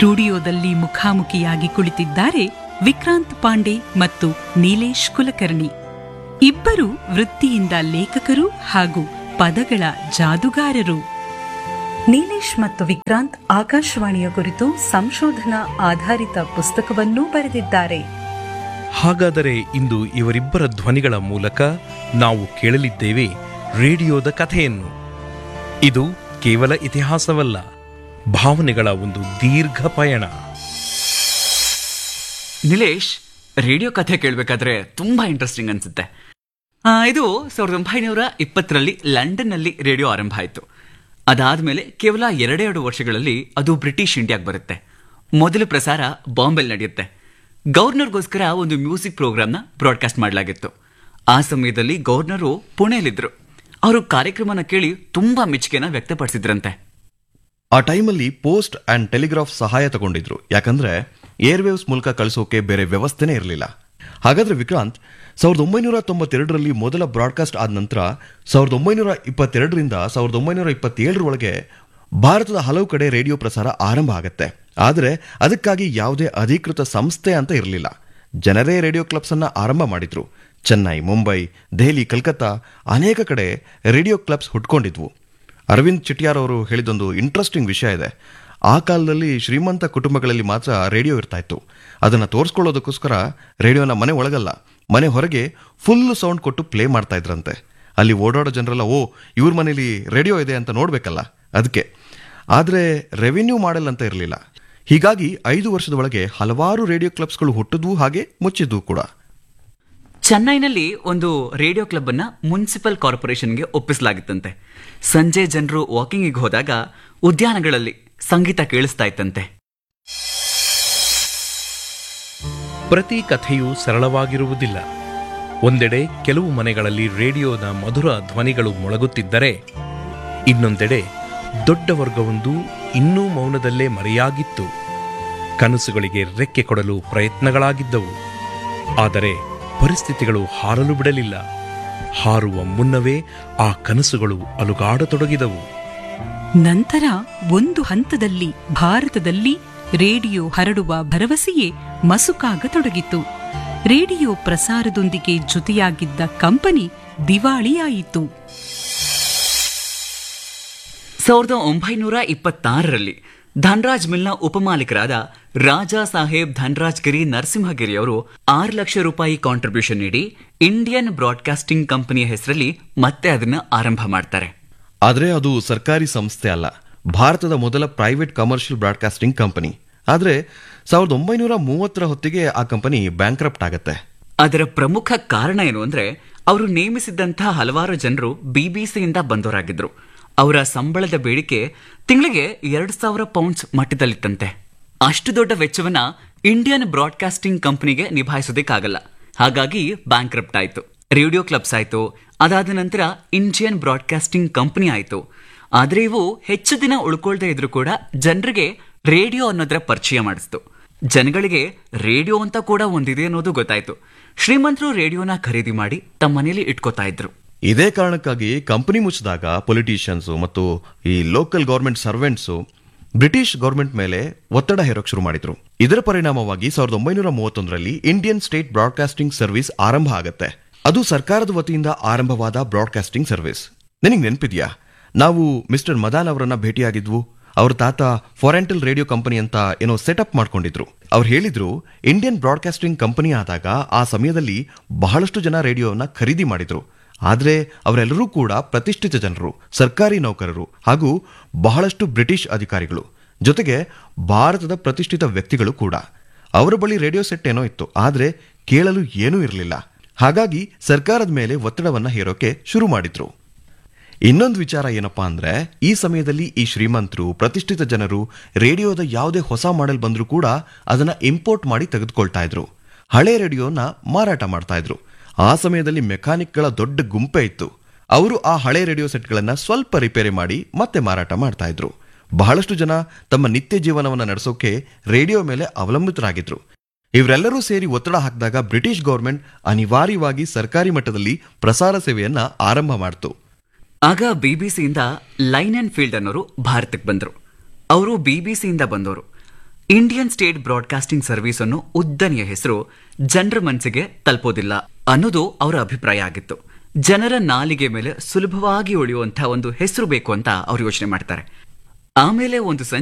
ಸ್ಟುಡಿಯೋದಲ್ಲಿ ಮುಖಾಮುಖಿಯಾಗಿ ಕುಳಿತಿದ್ದಾರೆ ವಿಕ್ರಾಂತ್ ಪಾಂಡೆ ಮತ್ತು ನೀಲೇಶ್ ಕುಲಕರ್ಣಿ ಇಬ್ಬರು ವೃತ್ತಿಯಿಂದ ಲೇಖಕರು ಹಾಗೂ ಪದಗಳ ಜಾದುಗಾರರು ನೀಲೇಶ್ ಮತ್ತು ವಿಕ್ರಾಂತ್ ಆಕಾಶವಾಣಿಯ ಕುರಿತು ಸಂಶೋಧನಾ ಆಧಾರಿತ ಪುಸ್ತಕವನ್ನೂ ಬರೆದಿದ್ದಾರೆ ಹಾಗಾದರೆ ಇಂದು ಇವರಿಬ್ಬರ ಧ್ವನಿಗಳ ಮೂಲಕ ನಾವು ಕೇಳಲಿದ್ದೇವೆ ರೇಡಿಯೋದ ಕಥೆಯನ್ನು ಇದು ಕೇವಲ ಇತಿಹಾಸವಲ್ಲ ಭಾವನೆಗಳ ಒಂದು ದೀರ್ಘ ಪಯಣ ನಿಲೇಶ್ ರೇಡಿಯೋ ಕಥೆ ಕೇಳಬೇಕಾದ್ರೆ ತುಂಬಾ ಇಂಟ್ರೆಸ್ಟಿಂಗ್ ಅನ್ಸುತ್ತೆ ಆ, ಇದು ಸಾವಿರದ ಒಂಬೈನೂರ ಇಪ್ಪತ್ತರಲ್ಲಿ ಲಂಡನ್ನಲ್ಲಿ ರೇಡಿಯೋ ಆರಂಭ ಆಯಿತು ಅದಾದ್ಮೇಲೆ ಕೇವಲ ಎರಡೆರಡು ವರ್ಷಗಳಲ್ಲಿ ಅದು ಬ್ರಿಟಿಷ್ ಇಂಡಿಯಾಗೆ ಬರುತ್ತೆ ಮೊದಲ ಪ್ರಸಾರ ಬಾಂಬೆಲ್ ನಡೆಯುತ್ತೆ ಗವರ್ನರ್ಗೋಸ್ಕರ ಒಂದು ಮ್ಯೂಸಿಕ್ ಪ್ರೋಗ್ರಾಮ್ನ ಬ್ರಾಡ್ಕಾಸ್ಟ್ ಮಾಡಲಾಗಿತ್ತು ಆ ಸಮಯದಲ್ಲಿ ಗವರ್ನರು ಪುಣೆಯಲ್ಲಿದ್ದರು ಅವರು ಕಾರ್ಯಕ್ರಮನ ಕೇಳಿ ತುಂಬಾ ಮೆಚ್ಚುಗೆನ ವ್ಯಕ್ತಪಡಿಸಿದ್ರಂತೆ ಆ ಟೈಮಲ್ಲಿ ಪೋಸ್ಟ್ ಅಂಡ್ ಟೆಲಿಗ್ರಾಫ್ ಸಹಾಯ ತಗೊಂಡಿದ್ರು ಯಾಕಂದ್ರೆ ಏರ್ವೇವ್ಸ್ ಮೂಲಕ ಕಳಿಸೋಕೆ ಬೇರೆ ವ್ಯವಸ್ಥೆನೇ ಇರಲಿಲ್ಲ ಹಾಗಾದ್ರೆ ವಿಕ್ರಾಂತ್ ಸಾವಿರದ ಒಂಬೈನೂರ ತೊಂಬತ್ತೆರಡರಲ್ಲಿ ಮೊದಲ ಬ್ರಾಡ್ಕಾಸ್ಟ್ ಆದ ನಂತರ ಸಾವಿರದ ಒಂಬೈನೂರ ಇಪ್ಪತ್ತೆರಡರಿಂದ ಸಾವಿರದ ಒಂಬೈನೂರ ಇಪ್ಪತ್ತೇಳರೊಳಗೆ ಭಾರತದ ಹಲವು ಕಡೆ ರೇಡಿಯೋ ಪ್ರಸಾರ ಆರಂಭ ಆಗತ್ತೆ ಆದರೆ ಅದಕ್ಕಾಗಿ ಯಾವುದೇ ಅಧಿಕೃತ ಸಂಸ್ಥೆ ಅಂತ ಇರಲಿಲ್ಲ ಜನರೇ ರೇಡಿಯೋ ಕ್ಲಬ್ಸ್ ಅನ್ನ ಆರಂಭ ಮಾಡಿದ್ರು ಚೆನ್ನೈ ಮುಂಬೈ ದೆಹಲಿ ಕಲ್ಕತ್ತಾ ಅನೇಕ ಕಡೆ ರೇಡಿಯೋ ಕ್ಲಬ್ಸ್ ಹುಟ್ಕೊಂಡಿದ್ವು ಅರವಿಂದ್ ಚಿಟಿಯಾರ್ ಅವರು ಹೇಳಿದೊಂದು ಇಂಟ್ರೆಸ್ಟಿಂಗ್ ವಿಷಯ ಇದೆ ಆ ಕಾಲದಲ್ಲಿ ಶ್ರೀಮಂತ ಕುಟುಂಬಗಳಲ್ಲಿ ಮಾತ್ರ ರೇಡಿಯೋ ಇರ್ತಾ ಇತ್ತು ಅದನ್ನ ತೋರಿಸ್ಕೊಳ್ಳೋದಕ್ಕೋಸ್ಕರ ರೇಡಿಯೋನ ಮನೆ ಒಳಗಲ್ಲ ಮನೆ ಹೊರಗೆ ಫುಲ್ ಸೌಂಡ್ ಕೊಟ್ಟು ಪ್ಲೇ ಮಾಡ್ತಾ ಇದ್ರಂತೆ ಅಲ್ಲಿ ಓಡಾಡೋ ಜನರೆಲ್ಲ ಓ ಇವ್ರ ಮನೇಲಿ ರೇಡಿಯೋ ಇದೆ ಅಂತ ನೋಡ್ಬೇಕಲ್ಲ ಅದಕ್ಕೆ ಆದರೆ ರೆವಿನ್ಯೂ ಮಾಡೆಲ್ ಅಂತ ಇರಲಿಲ್ಲ ಹೀಗಾಗಿ ಐದು ವರ್ಷದ ಒಳಗೆ ಹಲವಾರು ರೇಡಿಯೋ ಕ್ಲಬ್ಸ್ಗಳು ಹುಟ್ಟಿದ್ವು ಹಾಗೆ ಮುಚ್ಚಿದ್ವು ಕೂಡ ಚೆನ್ನೈನಲ್ಲಿ ಒಂದು ರೇಡಿಯೋ ಕ್ಲಬ್ ಅನ್ನ ಮುನ್ಸಿಪಲ್ ಕಾರ್ಪೊರೇಷನ್ಗೆ ಒಪ್ಪಿಸಲಾಗಿತ್ತಂತೆ ಸಂಜೆ ಜನರು ವಾಕಿಂಗಿಗೆ ಹೋದಾಗ ಉದ್ಯಾನಗಳಲ್ಲಿ ಸಂಗೀತ ಕೇಳಿಸ್ತಾ ಇತ್ತಂತೆ ಪ್ರತಿ ಕಥೆಯೂ ಸರಳವಾಗಿರುವುದಿಲ್ಲ ಒಂದೆಡೆ ಕೆಲವು ಮನೆಗಳಲ್ಲಿ ರೇಡಿಯೋದ ಮಧುರ ಧ್ವನಿಗಳು ಮೊಳಗುತ್ತಿದ್ದರೆ ಇನ್ನೊಂದೆಡೆ ದೊಡ್ಡ ವರ್ಗವೊಂದು ಇನ್ನೂ ಮೌನದಲ್ಲೇ ಮರೆಯಾಗಿತ್ತು ಕನಸುಗಳಿಗೆ ರೆಕ್ಕೆ ಕೊಡಲು ಪ್ರಯತ್ನಗಳಾಗಿದ್ದವು ಆದರೆ ಪರಿಸ್ಥಿತಿಗಳು ಹಾರಲು ಬಿಡಲಿಲ್ಲ ಹಾರುವ ಮುನ್ನವೇ ಆ ಕನಸುಗಳು ಅಲುಗಾಡತೊಡಗಿದವು ನಂತರ ಒಂದು ಹಂತದಲ್ಲಿ ಭಾರತದಲ್ಲಿ ರೇಡಿಯೋ ಹರಡುವ ಭರವಸೆಯೇ ಮಸುಕಾಗತೊಡಗಿತು ರೇಡಿಯೋ ಪ್ರಸಾರದೊಂದಿಗೆ ಜೊತೆಯಾಗಿದ್ದ ಕಂಪನಿ ದಿವಾಳಿಯಾಯಿತು ಸಾವಿರದ ಒಂಬೈನೂರ ಇಪ್ಪತ್ತಾರರಲ್ಲಿ ಧನ್ರಾಜ್ ಮಿಲ್ನ ಉಪಮಾಲೀಕರಾದ ರಾಜಾ ಸಾಹೇಬ್ ಧನ್ರಾಜ್ ಗಿರಿ ನರಸಿಂಹಗಿರಿ ಅವರು ಆರು ಲಕ್ಷ ರೂಪಾಯಿ ಕಾಂಟ್ರಿಬ್ಯೂಷನ್ ನೀಡಿ ಇಂಡಿಯನ್ ಬ್ರಾಡ್ಕಾಸ್ಟಿಂಗ್ ಕಂಪನಿಯ ಹೆಸರಲ್ಲಿ ಮತ್ತೆ ಅದನ್ನ ಆರಂಭ ಮಾಡ್ತಾರೆ ಆದರೆ ಅದು ಸರ್ಕಾರಿ ಸಂಸ್ಥೆ ಅಲ್ಲ ಭಾರತದ ಮೊದಲ ಪ್ರೈವೇಟ್ ಕಮರ್ಷಿಯಲ್ ಬ್ರಾಡ್ಕಾಸ್ಟಿಂಗ್ ಕಂಪನಿ ಆದರೆ ಸಾವಿರದ ಒಂಬೈನೂರ ಮೂವತ್ತರ ಹೊತ್ತಿಗೆ ಆ ಕಂಪನಿ ಬ್ಯಾಂಕ್ರಪ್ಟ್ ಆಗತ್ತೆ ಅದರ ಪ್ರಮುಖ ಕಾರಣ ಏನು ಅಂದ್ರೆ ಅವರು ನೇಮಿಸಿದ್ದಂತಹ ಹಲವಾರು ಜನರು ಬಿಬಿಸಿಯಿಂದ ಬಂದವರಾಗಿದ್ರು ಅವರ ಸಂಬಳದ ಬೇಡಿಕೆ ತಿಂಗಳಿಗೆ ಎರಡು ಸಾವಿರ ಪೌಂಡ್ಸ್ ಮಟ್ಟದಲ್ಲಿತ್ತಂತೆ ಅಷ್ಟು ದೊಡ್ಡ ವೆಚ್ಚವನ್ನ ಇಂಡಿಯನ್ ಬ್ರಾಡ್ಕಾಸ್ಟಿಂಗ್ ಕಂಪನಿಗೆ ನಿಭಾಯಿಸೋದಕ್ಕಾಗಲ್ಲ ಹಾಗಾಗಿ ಬ್ಯಾಂಕ್ರಪ್ಟ್ ಆಯ್ತು ರೇಡಿಯೋ ಕ್ಲಬ್ಸ್ ಆಯ್ತು ಅದಾದ ನಂತರ ಇಂಡಿಯನ್ ಬ್ರಾಡ್ಕಾಸ್ಟಿಂಗ್ ಕಂಪನಿ ಆಯ್ತು ಆದ್ರೆ ಇವು ಹೆಚ್ಚು ದಿನ ಉಳ್ಕೊಳ್ದೇ ಇದ್ರು ಕೂಡ ಜನರಿಗೆ ರೇಡಿಯೋ ಅನ್ನೋದರ ಪರಿಚಯ ಮಾಡಿಸ್ತು ಜನಗಳಿಗೆ ರೇಡಿಯೋ ಅಂತ ಕೂಡ ಒಂದಿದೆ ಅನ್ನೋದು ಗೊತ್ತಾಯ್ತು ಶ್ರೀಮಂತರು ರೇಡಿಯೋನ ಖರೀದಿ ಮಾಡಿ ತಮ್ಮ ಮನೇಲಿ ಇಟ್ಕೋತಾ ಇದ್ರು ಇದೇ ಕಾರಣಕ್ಕಾಗಿ ಕಂಪನಿ ಮುಚ್ಚಿದಾಗ ಪೊಲಿಟಿಷಿಯನ್ಸ್ ಮತ್ತು ಈ local government servants British government ಮೇಲೆ ಒತ್ತಡ ಹೇರೋಕ್ ಶುರು ಮಾಡಿದ್ರು ಇದರ ಪರಿಣಾಮವಾಗಿ ಸಾವಿರದ ಒಂಬೈನೂರ ಮೂವತ್ತೊಂದರಲ್ಲಿ ಇಂಡಿಯನ್ ಸ್ಟೇಟ್ ಬ್ರಾಡ್ಕಾಸ್ಟಿಂಗ್ ಸರ್ವಿಸ್ ಆರಂಭ ಆಗತ್ತೆ ಅದು ಸರ್ಕಾರದ ವತಿಯಿಂದ ಆರಂಭವಾದ ಬ್ರಾಡ್ಕಾಸ್ಟಿಂಗ್ ಸರ್ವಿಸ್ ನಿನಗೆ ನೆನಪಿದ್ಯಾ ನಾವು ಮಿಸ್ಟರ್ ಮದಾನ್ ಅವರನ್ನ ಭೇಟಿಯಾಗಿದ್ವು ಅವ್ರ ತಾತ ಫಾರೆಂಟಲ್ ರೇಡಿಯೋ ಕಂಪನಿ ಅಂತ ಏನೋ ಸೆಟಪ್ ಮಾಡ್ಕೊಂಡಿದ್ರು ಅವ್ರು ಹೇಳಿದ್ರು ಇಂಡಿಯನ್ ಬ್ರಾಡ್ಕಾಸ್ಟಿಂಗ್ ಕಂಪನಿ ಆದಾಗ ಆ ಸಮಯದಲ್ಲಿ ಬಹಳಷ್ಟು ಜನ ರೇಡಿಯೋನ ಖರೀದಿ ಮಾಡಿದ್ರು ಆದರೆ ಅವರೆಲ್ಲರೂ ಕೂಡ ಪ್ರತಿಷ್ಠಿತ ಜನರು ಸರ್ಕಾರಿ ನೌಕರರು ಹಾಗೂ ಬಹಳಷ್ಟು ಬ್ರಿಟಿಷ್ ಅಧಿಕಾರಿಗಳು ಜೊತೆಗೆ ಭಾರತದ ಪ್ರತಿಷ್ಠಿತ ವ್ಯಕ್ತಿಗಳು ಕೂಡ ಅವರ ಬಳಿ ರೇಡಿಯೋ ಸೆಟ್ ಏನೋ ಇತ್ತು ಆದರೆ ಕೇಳಲು ಏನೂ ಇರಲಿಲ್ಲ ಹಾಗಾಗಿ ಸರ್ಕಾರದ ಮೇಲೆ ಒತ್ತಡವನ್ನ ಹೇರೋಕೆ ಶುರು ಮಾಡಿದ್ರು ಇನ್ನೊಂದು ವಿಚಾರ ಏನಪ್ಪಾ ಅಂದ್ರೆ ಈ ಸಮಯದಲ್ಲಿ ಈ ಶ್ರೀಮಂತರು ಪ್ರತಿಷ್ಠಿತ ಜನರು ರೇಡಿಯೋದ ಯಾವುದೇ ಹೊಸ ಮಾಡೆಲ್ ಬಂದ್ರೂ ಕೂಡ ಅದನ್ನ ಇಂಪೋರ್ಟ್ ಮಾಡಿ ತೆಗೆದುಕೊಳ್ತಾ ಇದ್ರು ಹಳೆ ರೇಡಿಯೋನ ಮಾರಾಟ ಮಾಡ್ತಾ ಇದ್ರು ಆ ಸಮಯದಲ್ಲಿ ಮೆಕ್ಯಾನಿಕ್ಗಳ ದೊಡ್ಡ ಗುಂಪೆ ಇತ್ತು ಅವರು ಆ ಹಳೆ ರೇಡಿಯೋ ಸೆಟ್ಗಳನ್ನ ಸ್ವಲ್ಪ ರಿಪೇರಿ ಮಾಡಿ ಮತ್ತೆ ಮಾರಾಟ ಮಾಡ್ತಾ ಇದ್ರು ಬಹಳಷ್ಟು ಜನ ತಮ್ಮ ನಿತ್ಯ ಜೀವನವನ್ನ ನಡೆಸೋಕೆ ರೇಡಿಯೋ ಮೇಲೆ ಅವಲಂಬಿತರಾಗಿದ್ರು ಇವರೆಲ್ಲರೂ ಸೇರಿ ಒತ್ತಡ ಹಾಕಿದಾಗ ಬ್ರಿಟಿಷ್ ಗೌರ್ಮೆಂಟ್ ಅನಿವಾರ್ಯವಾಗಿ ಸರ್ಕಾರಿ ಮಟ್ಟದಲ್ಲಿ ಪ್ರಸಾರ ಸೇವೆಯನ್ನ ಆರಂಭ ಮಾಡಿತು ಆಗ ಬಿಬಿಸಿಯಿಂದ ಲೈನ್ ಅಂಡ್ ಫೀಲ್ಡ್ ಅನ್ನೋರು ಭಾರತಕ್ಕೆ ಬಂದರು ಅವರು ಬಿಬಿಸಿಯಿಂದ ಬಂದವರು ಇಂಡಿಯನ್ ಸ್ಟೇಟ್ ಬ್ರಾಡ್ಕಾಸ್ಟಿಂಗ್ ಸರ್ವಿಸ್ ಅನ್ನೋ ಉದ್ದನೆಯ ಹೆಸರು ಜನರ ಮನಸ್ಸಿಗೆ ತಲುಪೋದಿಲ್ಲ ಅನ್ನೋದು ಅವರ ಅಭಿಪ್ರಾಯ ಆಗಿತ್ತು ಜನರ ನಾಲಿಗೆ ಮೇಲೆ ಸುಲಭವಾಗಿ ಉಳಿಯುವಂತಹ ಒಂದು ಹೆಸರು ಬೇಕು ಅಂತ ಅವ್ರು ಯೋಚನೆ ಮಾಡ್ತಾರೆ ಆಮೇಲೆ ಒಂದು